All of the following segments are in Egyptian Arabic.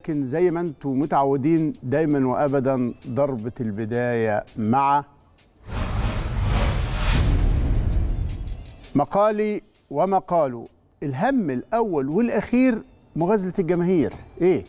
لكن زي ما انتم متعودين دايما وابدا ضربه البدايه مع مقالي ومقاله الهم الاول والاخير مغازله الجماهير ايه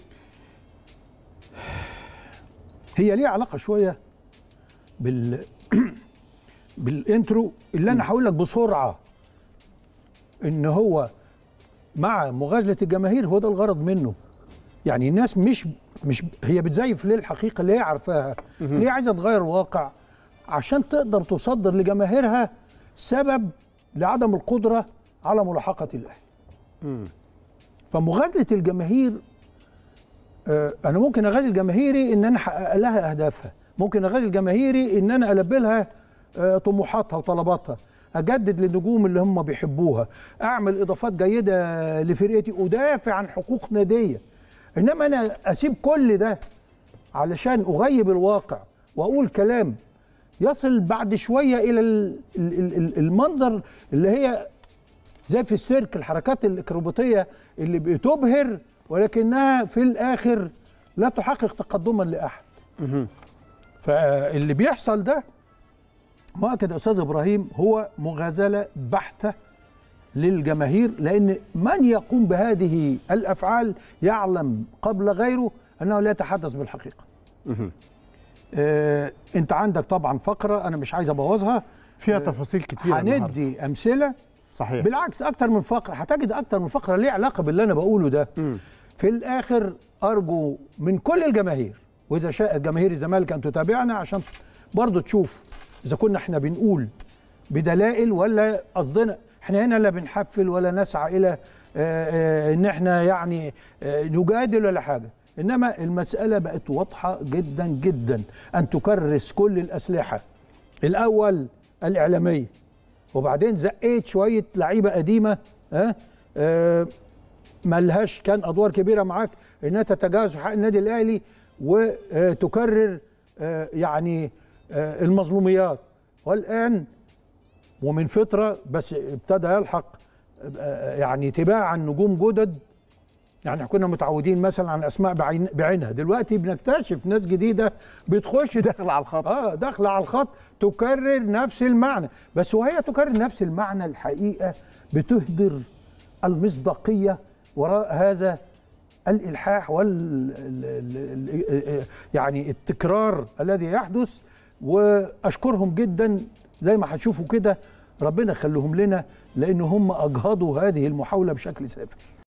هي ليها علاقه شويه بال بالانترو اللي انا هقول لك بسرعه ان هو مع مغازله الجماهير هو ده الغرض منه يعني الناس مش مش هي بتزيف ليه الحقيقه اللي هي عارفاها اللي هي عايزه تغير الواقع عشان تقدر تصدر لجماهيرها سبب لعدم القدره على ملاحقه الاهلي فمغازله الجماهير آه، انا ممكن اغازل جماهيري ان انا احقق لها اهدافها ممكن اغازل جماهيري ان انا البي لها آه، طموحاتها وطلباتها اجدد للنجوم اللي هم بيحبوها اعمل اضافات جيده لفرقتي ادافع عن حقوق ناديه انما انا اسيب كل ده علشان اغيب الواقع واقول كلام يصل بعد شويه الى ال- ال- ال- المنظر اللي هي زي في السيرك الحركات الاكروباتيه اللي بتبهر ولكنها في الاخر لا تحقق تقدما لاحد فاللي بيحصل ده مؤكد يا استاذ ابراهيم هو مغازله بحته للجماهير لان من يقوم بهذه الافعال يعلم قبل غيره انه لا يتحدث بالحقيقه آه انت عندك طبعا فقره انا مش عايز ابوظها فيها تفاصيل كتير النهاردة. هندي امثله صحيح بالعكس اكتر من فقره هتجد اكتر من فقره ليه علاقه باللي انا بقوله ده مم. في الاخر ارجو من كل الجماهير واذا شاءت جماهير الزمالك ان تتابعنا عشان برضو تشوف اذا كنا احنا بنقول بدلائل ولا قصدنا احنا هنا لا بنحفل ولا نسعى الى آه، آه، ان احنا يعني آه، نجادل ولا حاجه انما المساله بقت واضحه جدا جدا ان تكرس كل الاسلحه الاول الاعلاميه وبعدين زقيت شويه لعيبه قديمه ها آه ملهاش كان ادوار كبيره معاك انها تتجاوز حق النادي الاهلي وتكرر آه، يعني آه، المظلوميات والان ومن فتره بس ابتدى يلحق آه، يعني تباعا نجوم جدد يعني كنا متعودين مثلا عن اسماء بعين بعينها دلوقتي بنكتشف ناس جديده بتخش داخل على الخط اه داخله على الخط تكرر نفس المعنى بس وهي تكرر نفس المعنى الحقيقه بتهدر المصداقيه وراء هذا الالحاح وال ال- ال- ال- يعني التكرار الذي يحدث واشكرهم جدا زي ما هتشوفوا كده ربنا يخليهم لنا لان هم اجهضوا هذه المحاوله بشكل سافر